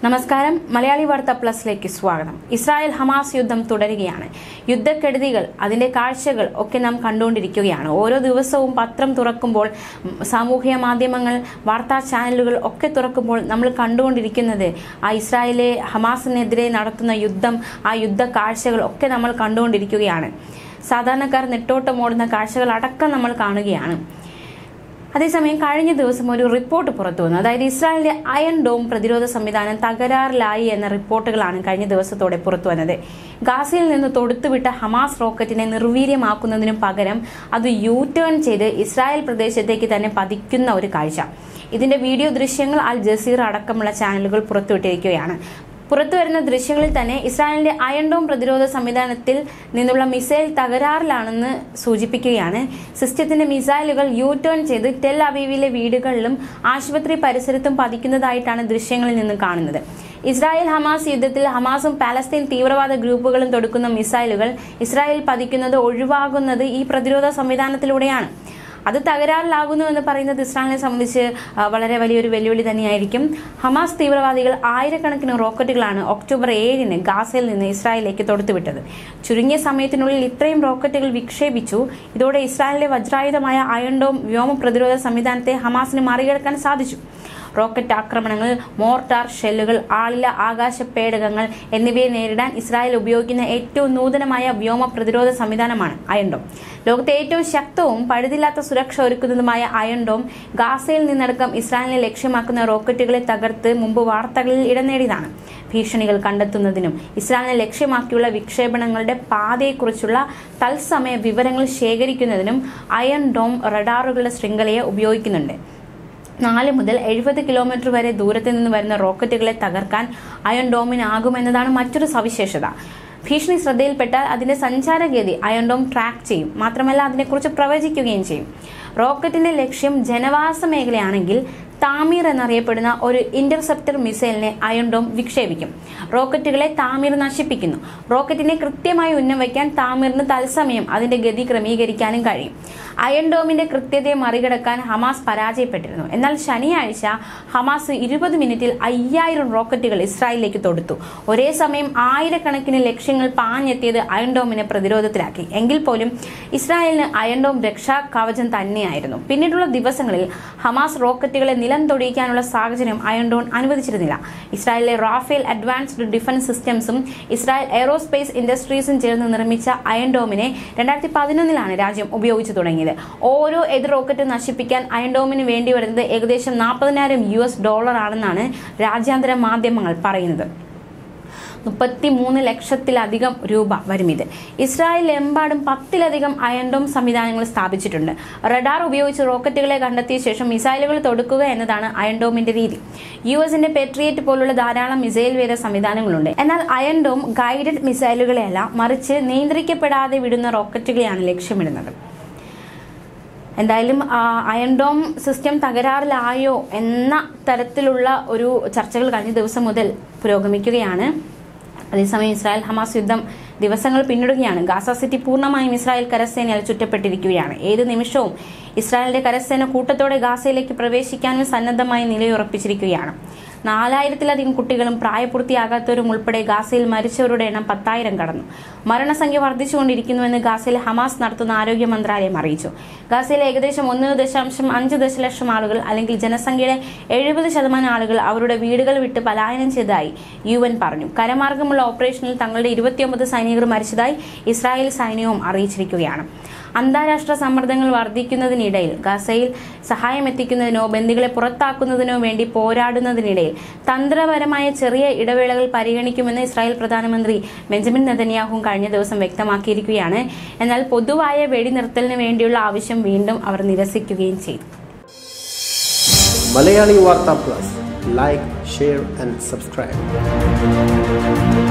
നമസ്കാരം മലയാളി വാർത്ത പ്ലസിലേക്ക് സ്വാഗതം ഇസ്രായേൽ ഹമാസ് യുദ്ധം തുടരുകയാണ് യുദ്ധക്കെടുതികൾ അതിന്റെ കാഴ്ചകൾ ഒക്കെ നാം കണ്ടുകൊണ്ടിരിക്കുകയാണ് ഓരോ ദിവസവും പത്രം തുറക്കുമ്പോൾ ഉം, സാമൂഹിക മാധ്യമങ്ങൾ വാർത്താ ചാനലുകൾ ഒക്കെ തുറക്കുമ്പോൾ നമ്മൾ കണ്ടുകൊണ്ടിരിക്കുന്നത് ആ ഇസ്രായേലെ ഹമാസിനെതിരെ നടത്തുന്ന യുദ്ധം ആ യുദ്ധ കാഴ്ചകൾ ഒക്കെ നമ്മൾ കണ്ടുകൊണ്ടിരിക്കുകയാണ് സാധാരണക്കാർ നെട്ടോട്ടമോടുന്ന കാഴ്ചകൾ അടക്കം നമ്മൾ കാണുകയാണ് അതേസമയം കഴിഞ്ഞ ദിവസം ഒരു റിപ്പോർട്ട് പുറത്തു വന്നു അതായത് ഇസ്രായേലിന്റെ അയൺ ഡോം പ്രതിരോധ സംവിധാനം തകരാറിലായി എന്ന റിപ്പോർട്ടുകളാണ് കഴിഞ്ഞ ദിവസത്തോടെ പുറത്തു വന്നത് ഗാസയിൽ നിന്ന് തൊടുത്തുവിട്ട ഹമാസ് റോക്കറ്റിനെ നിർവീര്യമാക്കുന്നതിനു പകരം അത് യു ടേൺ ചെയ്ത് ഇസ്രായേൽ പ്രദേശത്തേക്ക് തന്നെ പതിക്കുന്ന ഒരു കാഴ്ച ഇതിന്റെ വീഡിയോ ദൃശ്യങ്ങൾ അൽ ജസീർ അടക്കമുള്ള ചാനലുകൾ പുറത്തുവിട്ടിരിക്കുകയാണ് പുറത്തുവരുന്ന ദൃശ്യങ്ങളിൽ തന്നെ ഇസ്രായേലിന്റെ അയൺഡോം പ്രതിരോധ സംവിധാനത്തിൽ നിന്നുള്ള മിസൈൽ തകരാറിലാണെന്ന് സൂചിപ്പിക്കുകയാണ് സിസ്റ്റത്തിന്റെ മിസൈലുകൾ യു ടേൺ ചെയ്ത് ടെൽ അവീവിലെ വീടുകളിലും ആശുപത്രി പരിസരത്തും പതിക്കുന്നതായിട്ടാണ് ദൃശ്യങ്ങളിൽ നിന്ന് കാണുന്നത് ഇസ്രായേൽ ഹമാസ് യുദ്ധത്തിൽ ഹമാസും പാലസ്തീൻ തീവ്രവാദ ഗ്രൂപ്പുകളും തൊടുക്കുന്ന മിസൈലുകൾ ഇസ്രായേൽ പതിക്കുന്നത് ഒഴിവാകുന്നത് ഈ പ്രതിരോധ സംവിധാനത്തിലൂടെയാണ് അത് തകരാറിലാകുന്നു എന്ന് പറയുന്നത് ഇസ്രായേലിനെ സംബന്ധിച്ച് ആ, വളരെ വലിയൊരു വെല്ലുവിളി തന്നെയായിരിക്കും ഹമാസ് തീവ്രവാദികൾ ആയിരക്കണക്കിന് റോക്കറ്റുകളാണ് ഒക്ടോബർ ഏഴിന് ഗാസയിൽ നിന്ന് ഇസ്രായേലിലേക്ക് തൊടുത്തുവിട്ടത് ചുരുങ്ങിയ സമയത്തിനുള്ളിൽ ഇത്രയും റോക്കറ്റുകൾ വിക്ഷേപിച്ചു ഇതോടെ ഇസ്രായേലിലെ വജ്രായുധമായ അയൺഡോം വ്യോമ പ്രതിരോധ സംവിധാനത്തെ ഹമാസിന് മറികടക്കാൻ സാധിച്ചു റോക്കറ്റ് ആക്രമണങ്ങൾ മോർട്ടാർ ഷെല്ലുകൾ ആളില്ല ആകാശ പേടകങ്ങൾ എന്നിവയെ നേരിടാൻ ഇസ്രായേൽ ഉപയോഗിക്കുന്ന ഏറ്റവും നൂതനമായ വ്യോമ പ്രതിരോധ സംവിധാനമാണ് അയൺഡോം ലോകത്തെ ഏറ്റവും ശക്തവും പഴുതില്ലാത്ത സുരക്ഷ ഒരുക്കുന്നതുമായ അയൺഡോം ഗാസയിൽ നിന്നടക്കം ഇസ്രായേലിനെ ലക്ഷ്യമാക്കുന്ന റോക്കറ്റുകളെ തകർത്ത് മുമ്പ് വാർത്തകളിൽ ഇടം നേടിയതാണ് ഭീഷണികൾ കണ്ടെത്തുന്നതിനും ഇസ്രായേലിനെ ലക്ഷ്യമാക്കിയുള്ള വിക്ഷേപണങ്ങളുടെ പാതയെക്കുറിച്ചുള്ള തത്സമയ വിവരങ്ങൾ ശേഖരിക്കുന്നതിനും അയൺ ഡോം റഡാറുകളുടെ ശൃംഖലയെ ഉപയോഗിക്കുന്നുണ്ട് നാല് മുതൽ എഴുപത് കിലോമീറ്റർ വരെ ദൂരത്ത് നിന്ന് വരുന്ന റോക്കറ്റുകളെ തകർക്കാൻ അയൺ ഡോമിനാകുമെന്നതാണ് മറ്റൊരു സവിശേഷത ഭീഷണി ശ്രദ്ധയിൽപ്പെട്ടാൽ അതിന്റെ സഞ്ചാരഗതി അയൺ ഡോം ട്രാക്ക് ചെയ്യും മാത്രമല്ല അതിനെക്കുറിച്ച് പ്രവചിക്കുകയും ചെയ്യും റോക്കറ്റിന്റെ ലക്ഷ്യം ജനവാസ മേഖലയാണെങ്കിൽ താമീർ എന്നറിയപ്പെടുന്ന ഒരു ഇന്റർസെപ്റ്റർ മിസൈലിനെ അയൺ ഡോം വിക്ഷേപിക്കും റോക്കറ്റുകളെ താമീർ നശിപ്പിക്കുന്നു റോക്കറ്റിനെ കൃത്യമായി ഉന്നം വയ്ക്കാൻ താമീറിന് തത്സമയം അതിന്റെ ഗതി ക്രമീകരിക്കാനും കഴിയും അയൺ ഡോമിന്റെ കൃത്യതയെ മറികടക്കാൻ ഹമാസ് പരാജയപ്പെട്ടിരുന്നു എന്നാൽ ശനിയാഴ്ച ഹമാസ് ഇരുപത് മിനിറ്റിൽ അയ്യായിരം റോക്കറ്റുകൾ ഇസ്രായേലിലേക്ക് തൊടുത്തു ഒരേ സമയം ആയിരക്കണക്കിന് ലക്ഷ്യങ്ങൾ പാഞ്ഞെത്തിയത് അയൺ ഡോമിനെ പ്രതിരോധത്തിലാക്കി എങ്കിൽ പോലും ഇസ്രായേലിന് അയൺ ഡോം രക്ഷാ കവചം തന്നെയായിരുന്നു പിന്നീടുള്ള ദിവസങ്ങളിൽ ഹമാസ് റോക്കറ്റുകളെ നിലം തൊടിയിക്കാനുള്ള സാഹചര്യം അയൺ ഡോൺ അനുവദിച്ചിരുന്നില്ല ഇസ്രായേലിലെ റാഫേൽ അഡ്വാൻസ്ഡ് ഡിഫൻസ് സിസ്റ്റംസും ഇസ്രായേൽ എയറോസ്പേസ് ഇൻഡസ്ട്രീസും ചേർന്ന് നിർമ്മിച്ച അയൺ ഡോമിനെ രണ്ടായിരത്തി പതിനൊന്നിലാണ് രാജ്യം ഉപയോഗിച്ചു തുടങ്ങിയത് ഓരോ എതിർ റോക്കറ്റ് നശിപ്പിക്കാൻ അയൺ ഡോമിന് വേണ്ടി വരുന്നത് ഏകദേശം നാൽപ്പതിനായിരം യു എസ് ഡോളർ ആണെന്നാണ് രാജ്യാന്തര മാധ്യമങ്ങൾ പറയുന്നത് മുപ്പത്തി മൂന്ന് ലക്ഷത്തിലധികം രൂപ വരും ഇത് ഇസ്രായേലിലെമ്പാടും പത്തിലധികം അയൺഡോം സംവിധാനങ്ങൾ സ്ഥാപിച്ചിട്ടുണ്ട് റഡാർ ഉപയോഗിച്ച് റോക്കറ്റുകളെ കണ്ടെത്തിയ ശേഷം മിസൈലുകൾ തൊടുക്കുക എന്നതാണ് അയൺഡോമിന്റെ രീതി യു എസിന്റെ പെട്രിയറ്റ് പോലുള്ള ധാരാളം മിസൈൽ വേര സംവിധാനങ്ങളുണ്ട് എന്നാൽ അയൺഡോം ഗൈഡഡ് മിസൈലുകളെയല്ല മറിച്ച് നിയന്ത്രിക്കപ്പെടാതെ വിടുന്ന റോക്കറ്റുകളെയാണ് ലക്ഷ്യമിടുന്നത് എന്തായാലും ആ, അയൺഡോം സിസ്റ്റം തകരാറിലായോ എന്ന തരത്തിലുള്ള ഒരു ചർച്ചകൾ കഴിഞ്ഞ ദിവസം മുതൽ പുരോഗമിക്കുകയാണ് അതേസമയം ഇസ്രായേൽ ഹമാസ് യുദ്ധം ദിവസങ്ങൾ പിന്നിടുകയാണ് ഗാസ സിറ്റി പൂർണ്ണമായും ഇസ്രായേൽ കരസേനയാൽ ചുറ്റപ്പെട്ടിരിക്കുകയാണ് ഏത് നിമിഷവും ഇസ്രായേലിന്റെ കരസേന കൂട്ടത്തോടെ ഗാസയിലേക്ക് പ്രവേശിക്കാനും സന്നദ്ധമായി നിലയുറപ്പിച്ചിരിക്കുകയാണ് നാലായിരത്തിലധികം കുട്ടികളും പ്രായപൂർത്തിയാകാത്തവരും ഉൾപ്പെടെ ഗാസയിൽ മരിച്ചവരുടെ എണ്ണം പത്തായിരം കടന്നു മരണസംഖ്യ വർദ്ധിച്ചുകൊണ്ടിരിക്കുന്നുവെന്ന് ഗാസയിൽ ഹമാസ് നടത്തുന്ന ആരോഗ്യ മന്ത്രാലയം അറിയിച്ചു ഗാസയിലെ ഏകദേശം ഒന്ന് ദശാംശം അഞ്ച് ദശലക്ഷം ആളുകൾ അല്ലെങ്കിൽ ജനസംഖ്യയുടെ എഴുപത് ശതമാനം ആളുകൾ അവരുടെ വീടുകൾ വിട്ട് പലായനം ചെയ്തതായി യു എൻ പറഞ്ഞു കരമാർഗമുള്ള ഓപ്പറേഷനിൽ തങ്ങളുടെ ഇരുപത്തിയൊമ്പത് സൈനികർ മരിച്ചതായി ഇസ്രായേൽ സൈന്യവും അറിയിച്ചിരിക്കുകയാണ് അന്താരാഷ്ട്ര സമ്മർദ്ദങ്ങൾ വർദ്ധിക്കുന്നതിനിടയിൽ ഗസയിൽ സഹായം എത്തിക്കുന്നതിനോ ബന്ദികളെ പുറത്താക്കുന്നതിനോ വേണ്ടി പോരാടുന്നതിനിടയിൽ തന്ത്രപരമായ ചെറിയ ഇടവേളകൾ പരിഗണിക്കുമെന്ന് ഇസ്രായേൽ പ്രധാനമന്ത്രി ബെഞ്ചമിൻ നെതന്യാഹു കഴിഞ്ഞ ദിവസം വ്യക്തമാക്കിയിരിക്കുകയാണ് എന്നാൽ പൊതുവായ വെടിനിർത്തലിന് വേണ്ടിയുള്ള ആവശ്യം വീണ്ടും അവർ നിരസിക്കുകയും ചെയ്തു മലയാളി വാർത്ത plus like share and subscribe